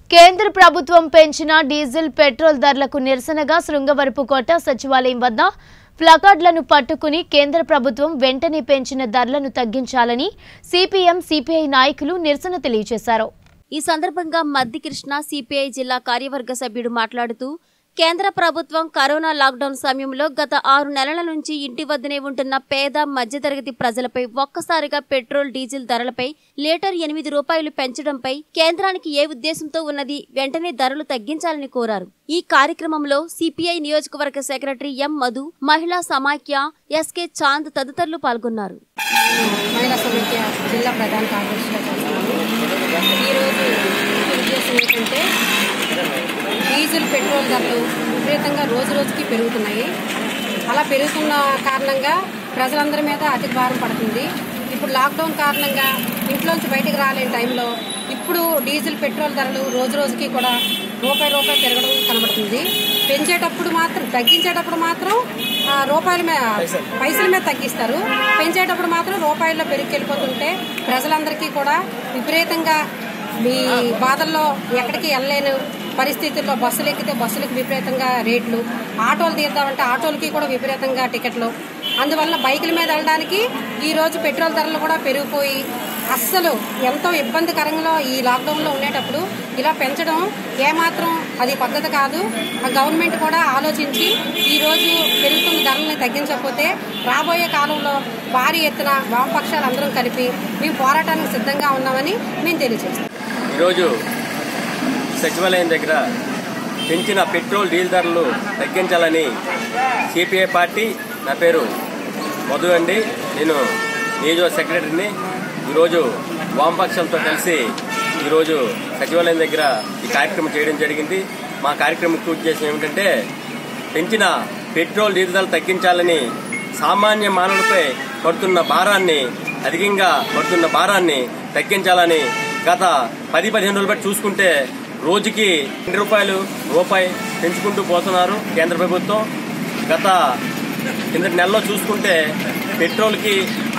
కేంద్ర ప్రభుత్వం పెంచిన డీజిల్ పెట్రోల్ ధరలకు నిరసనగా శృంగవరపుకోట సచివాలయం వద్ద ప్లకార్డులను పట్టుకుని కేంద్ర ప్రభుత్వం వెంటనే పెంచిన ధరలను తగ్గించాలని సిపిఎం సిపిఐ నాయకులు నిరసన తెలియజేశారు ఈ సందర్భంగా మద్ది కృష్ణ సిపిఐ జిల్లా కార్యవర్గ సభ్యుడు మాట్లాడుతూ కేంద్ర ప్రభుత్వం కరోనా లాక్డౌన్ సమయంలో గత ఆరు నెలల నుంచి ఇంటి వద్దనే ఉంటున్న పేద మధ్యతరగతి ప్రజలపై ఒక్కసారిగా పెట్రోల్ డీజిల్ ధరలపై లీటర్ ఎనిమిది రూపాయలు పెంచడంపై కేంద్రానికి ఏ ఉద్దేశంతో ఉన్నది వెంటనే ధరలు తగ్గించాలని కోరారు ఈ కార్యక్రమంలో సిపిఐ నియోజకవర్గ సెక్రటరీ ఎం మధు మహిళా సమాఖ్య ఎస్కే చాంద్ తదితరులు పాల్గొన్నారు మహిళా సమైక్య జిల్లా ప్రధాన కార్యదర్శిగా చేస్తున్నాను ఈరోజు ఉద్దేశం ఏంటంటే డీజిల్ పెట్రోల్ ధరలు విపరీతంగా రోజు రోజుకి పెరుగుతున్నాయి అలా పెరుగుతున్న కారణంగా ప్రజలందరి మీద అధిక భారం పడుతుంది ఇప్పుడు లాక్డౌన్ కారణంగా ఇంట్లోంచి బయటికి రాలేని టైంలో ఇప్పుడు డీజిల్ పెట్రోల్ ధరలు రోజు రోజుకి కూడా రూపాయి రూపాయి పెరగడం కనబడుతుంది పెంచేటప్పుడు మాత్రం తగ్గించేటప్పుడు మాత్రం ఆ, రూపాయల మీద పైసల మీద తగ్గిస్తారు పెంచేటప్పుడు మాత్రం రూపాయల్లో పెరిగికెళ్ళిపోతుంటే ప్రజలందరికీ కూడా విపరీతంగా మీ బాధల్లో ఎక్కడికి వెళ్ళలేని పరిస్థితుల్లో బస్సులు ఎక్కితే బస్సులకు విపరీతంగా రేట్లు ఆటోలు తీద్దామంటే ఆటోలకి కూడా విపరీతంగా టికెట్లు అందువల్ల బైకుల మీద వెళ్ళడానికి ఈ రోజు పెట్రోల్ ధరలు కూడా పెరిగిపోయి అస్సలు ఎంతో ఇబ్బందికరంగా ఈ లాక్డౌన్లో ఉండేటప్పుడు ఇలా పెంచడం ఏమాత్రం అది పద్ధతి కాదు ఆ గవర్నమెంట్ కూడా ఆలోచించి ఈ రోజు పెరుగుతున్న ధరల్ని తగ్గించకపోతే రాబోయే కాలంలో భారీ ఎత్తున వామపక్షాలు అందరం కలిపి మేము పోరాటానికి సిద్ధంగా ఉన్నామని మేము తెలియజేస్తాం ఈరోజు సచివాలయం దగ్గర పెంచిన పెట్రోల్ డీజిల్ ధరలు తగ్గించాలని సిపిఐ పార్టీ నా పేరు మధు అండి నేను నియోజక సెక్రటరీని ఈరోజు వామపక్షాలతో కలిసి ఈరోజు సచివాలయం దగ్గర ఈ కార్యక్రమం చేయడం జరిగింది మా కార్యక్రమం పూర్తి చేసిన ఏమిటంటే పెంచిన పెట్రోల్ డీజిల్ ధరలు తగ్గించాలని సామాన్య మానవుడిపై పడుతున్న భారాన్ని అధికంగా పడుతున్న భారాన్ని తగ్గించాలని గత పది పదిహేను రోజులు బట్టి చూసుకుంటే రోజుకి రెండు రూపాయలు రూపాయి పెంచుకుంటూ పోతున్నారు కేంద్ర ప్రభుత్వం గత కిందటి నెలలో చూసుకుంటే పెట్రోల్కి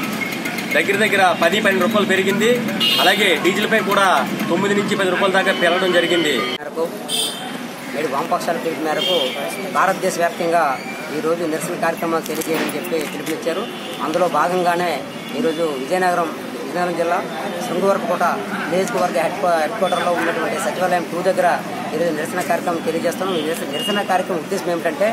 దగ్గర దగ్గర పది పన్నెండు రూపాయలు పెరిగింది అలాగే డీజిల్పై కూడా తొమ్మిది నుంచి పది రూపాయల దాకా పెరగడం జరిగింది మేరకు నేడు వామపక్షాల పిలుపు మేరకు భారతదేశ వ్యాప్తంగా ఈరోజు నిరసన కార్యక్రమాలు తెలియజేయని చెప్పి పిలుపునిచ్చారు అందులో భాగంగానే ఈరోజు విజయనగరం విజయనగరం జిల్లా శృంగవరపుకోట నియోజకవర్గ హెడ్ క్వా- హెడ్ క్వార్టర్లో ఉన్నటువంటి సచివాలయం టూ దగ్గర ఈరోజు నిరసన కార్యక్రమం తెలియజేస్తున్నాం ఈ నిరసన నిరసన కార్యక్రమం ఉద్దేశం ఏమిటంటే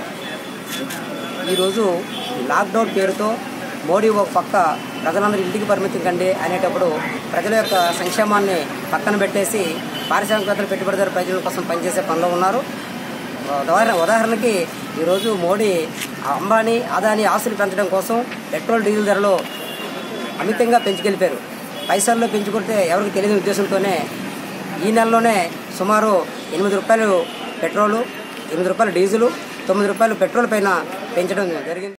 ఈరోజు లాక్డౌన్ పేరుతో మోడీ ఒక పక్క ప్రజలందరూ ఇంటికి పరిమితం కండి అనేటప్పుడు ప్రజల యొక్క సంక్షేమాన్ని పక్కన పెట్టేసి పారిశ్రామికవేత్తలు పెట్టుబడిదారు ప్రజల కోసం పనిచేసే పనిలో ఉన్నారు ఉదాహరణ ఉదాహరణకి ఈరోజు మోడీ అంబానీ అదానీ ఆస్తులు పెంచడం కోసం పెట్రోల్ డీజిల్ ధరలు అమితంగా పెంచుకెళ్ళిపోయారు పైసల్లో పెంచుకుంటే ఎవరికి తెలియని ఉద్దేశంతోనే ఈ నెలలోనే సుమారు ఎనిమిది రూపాయలు పెట్రోలు ఎనిమిది రూపాయలు డీజిలు తొమ్మిది రూపాయలు పెట్రోల్ పైన పెంచడం జరిగింది